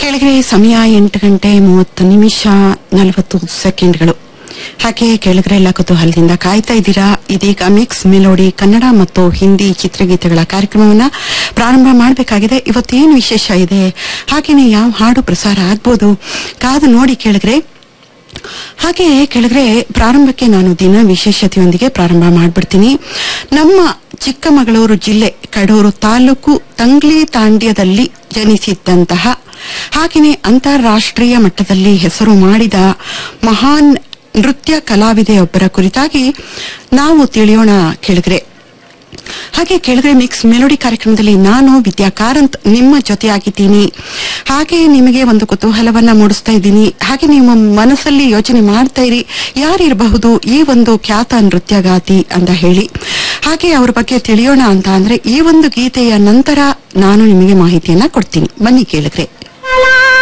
ಕೆಳಗೆ ಸಮಯ ಎಂಟು ಗಂಟೆ ಮೂವತ್ತು ನಿಮಿಷ ನಲವತ್ತು ಸೆಕೆಂಡ್ಗಳು ಹಾಗೆ ಕೆಳಗರೆಲ್ಲ ಕುತೂಹಲದಿಂದ ಕಾಯ್ತಾ ಇದ್ದೀರಾ ಇದೀಗ ಮಿಕ್ಸ್ ಮೆಲೋಡಿ ಕನ್ನಡ ಮತ್ತು ಹಿಂದಿ ಚಿತ್ರಗೀತೆಗಳ ಕಾರ್ಯಕ್ರಮವನ್ನ ಪ್ರಾರಂಭ ಮಾಡಬೇಕಾಗಿದೆ ಇವತ್ತೇನು ವಿಶೇಷ ಇದೆ ಹಾಗೇನೆ ಯಾವ ಹಾಡು ಪ್ರಸಾರ ಆಗ್ಬೋದು ಕಾದು ನೋಡಿ ಕೆಳಗರೆ ಹಾಗೆ ಕೆಳಗರೆ ಪ್ರಾರಂಭಕ್ಕೆ ನಾನು ದಿನ ವಿಶೇಷತೆಯೊಂದಿಗೆ ಪ್ರಾರಂಭ ಮಾಡ್ಬಿಡ್ತೀನಿ ನಮ್ಮ ಚಿಕ್ಕಮಗಳೂರು ಜಿಲ್ಲೆ ಕಡೂರು ತಾಲೂಕು ತಂಗ್ಲಿ ತಾಂಡ್ಯದಲ್ಲಿ ಜನಿಸಿದ್ದಂತಹ ಹಾಗೆಯೇ ಅಂತಾರಾಷ್ಟ್ರೀಯ ಮಟ್ಟದಲ್ಲಿ ಹೆಸರು ಮಾಡಿದ ಮಹಾನ್ ನೃತ್ಯ ಕಲಾವಿದೆಯೊಬ್ಬರ ಕುರಿತಾಗಿ ನಾವು ತಿಳಿಯೋಣ ಕೆಳಗರೆ ಹಾಗೆ ಕೆಳಗಡೆ ಮಿಕ್ಸ್ ಮೆಲೋಡಿ ಕಾರ್ಯಕ್ರಮದಲ್ಲಿ ನಾನು ವಿದ್ಯಾ ಕಾರಂತ್ ನಿಮ್ಮ ಜೊತೆಯಾಗಿದ್ದೀನಿ ಹಾಗೆ ನಿಮಗೆ ಒಂದು ಕುತೂಹಲವನ್ನ ಮೂಡಿಸ್ತಾ ಇದ್ದೀನಿ ಹಾಗೆ ನಿಮ್ಮ ಮನಸ್ಸಲ್ಲಿ ಯೋಚನೆ ಮಾಡ್ತಾ ಇರಿ ಯಾರಿರಬಹುದು ಈ ಒಂದು ಖ್ಯಾತ ನೃತ್ಯಗಾತಿ ಅಂತ ಹೇಳಿ ಹಾಗೆ ಅವ್ರ ಬಗ್ಗೆ ತಿಳಿಯೋಣ ಅಂತ ಅಂದ್ರೆ ಈ ಒಂದು ಗೀತೆಯ ನಂತರ ನಾನು ನಿಮಗೆ ಮಾಹಿತಿಯನ್ನ ಕೊಡ್ತೀನಿ ಬನ್ನಿ ಕೇಳಿದ್ರೆ